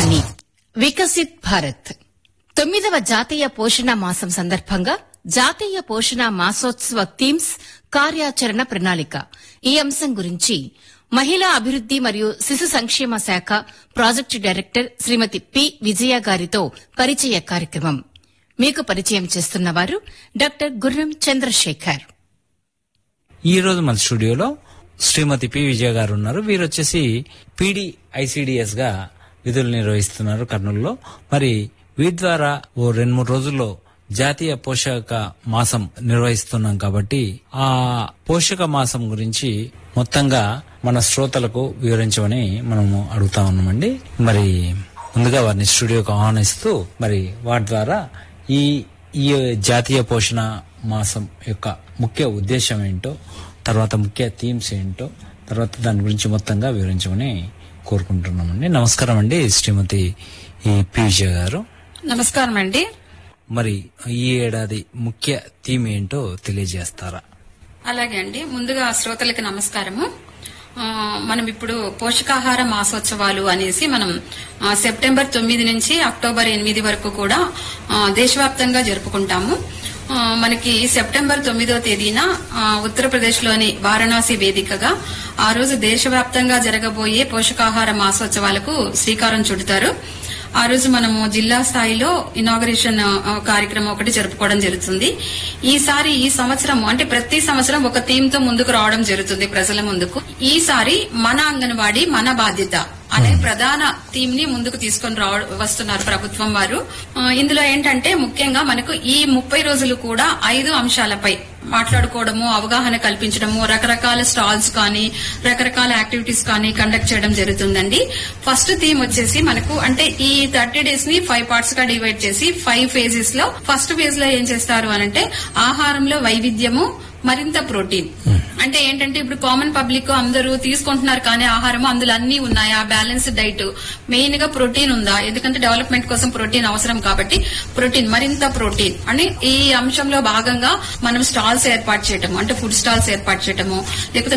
ఆకాశవాణి వికసిత్ భారత్ తొమ్మిదవ జాతీయ పోషణ మాసం సందర్భంగా జాతీయ పోషణ మాసోత్సవ థీమ్స్ కార్యాచరణ ప్రణాళిక ఈ అంశం గురించి మహిళా అభివృద్ది మరియు శిశు సంక్షేమ శాఖ project director Shrimati P Vijaya గారితో పరిచయ కార్యక్రమం మీకు పరిచయం చేస్తున్నవారు డాక్టర్ గుర్రం చంద్రశేఖర్ ఈ రోజు మన స్టూడియోలో శ్రీమతి పి విజయ గారు ఉన్నారు వీరు వచ్చేసి పీడి ఐసిడిఎస్ గా విధులు నిర్వహిస్తున్నారు కర్నూలులో మరి వీటి ద్వారా ఓ రెండు మూడు రోజుల్లో జాతీయ పోషక మాసం నిర్వహిస్తున్నాం కాబట్టి ఆ పోషక మాసం గురించి మొత్తంగా మన శ్రోతలకు వివరించమని మనము అడుగుతా ఉన్నామండి మరి ముందుగా వారిని స్టూడియోకి ఆహ్వానిస్తూ మరి వాటి ద్వారా ఈ ఈ జాతీయ పోషణ మాసం యొక్క ముఖ్య ఉద్దేశం ఏంటో తర్వాత ముఖ్య థీమ్స్ ఏంటో తర్వాత దాని గురించి మొత్తంగా వివరించమని కోరుకుంటున్నామండి నమస్కారం అండి శ్రీమతి ఈ పి విజయ గారు నమస్కారం అండి మరి ఈ ఏడాది ముఖ్య థీమ్ ఏంటో తెలియజేస్తారా అలాగే అండి ముందుగా శ్రోతలకి నమస్కారము ఆ, మనం ఇప్పుడు పోషకాహార మాసోత్సవాలు అనేసి మనం ఆ, సెప్టెంబర్ తొమ్మిది నుంచి అక్టోబర్ ఎనిమిది వరకు కూడా ఆ, దేశవ్యాప్తంగా జరుపుకుంటాము ఆ, మనకి సెప్టెంబర్ తొమ్మిదో తేదీన ఆ, ఉత్తరప్రదేశ్లోని వారణాసి వేదికగా ఆ రోజు దేశవ్యాప్తంగా జరగబోయే పోషకాహార మాసోత్సవాలకు శ్రీకారం చుడతారు ఆ రోజు మనము జిల్లా స్థాయిలో ఇనాగరేషన్ ఆ, కార్యక్రమం ఒకటి జరుపుకోవడం జరుగుతుంది ఈసారి ఈ సంవత్సరం అంటే ప్రతి సంవత్సరం ఒక థీమ్ తో ముందుకు రావడం జరుగుతుంది ప్రజల ముందుకు ఈసారి మన అంగన్వాడీ మన బాధ్యత అనే ప్రధాన థీమ్ ని ముందుకు తీసుకొని రావ వస్తున్నారు ప్రభుత్వం వారు ఆ, ఇందులో ఏంటంటే ముఖ్యంగా మనకు ఈ ముప్పై రోజులు కూడా ఐదు అంశాలపై మాట్లాడుకోవడము అవగాహన కల్పించడము రకరకాల స్టాల్స్ కానీ రకరకాల యాక్టివిటీస్ కానీ కండక్ట్ చేయడం జరుగుతుందండి ఫస్ట్ థీమ్ వచ్చేసి మనకు అంటే ఈ థర్టీ డేస్ ని ఫైవ్ పార్ట్స్ గా డివైడ్ చేసి ఫైవ్ ఫేజెస్ లో ఫస్ట్ ఫేజ్ లో ఏం చేస్తారు అనంటే ఆహారంలో వైవిధ్యము మరింత ప్రోటీన్ అంటే ఏంటంటే ఇప్పుడు కామన్ పబ్లిక్ అందరూ తీసుకుంటున్నారు కానీ ఆహారం అందులో అన్ని ఉన్నాయా బ్యాలెన్స్ డైట్ మెయిన్ గా ప్రోటీన్ ఉందా ఎందుకంటే డెవలప్మెంట్ కోసం ప్రోటీన్ అవసరం కాబట్టి ప్రోటీన్ మరింత ప్రోటీన్ అని ఈ అంశంలో భాగంగా మనం స్టాల్స్ ఏర్పాటు చేయటము అంటే ఫుడ్ స్టాల్స్ ఏర్పాటు చేయటము లేకపోతే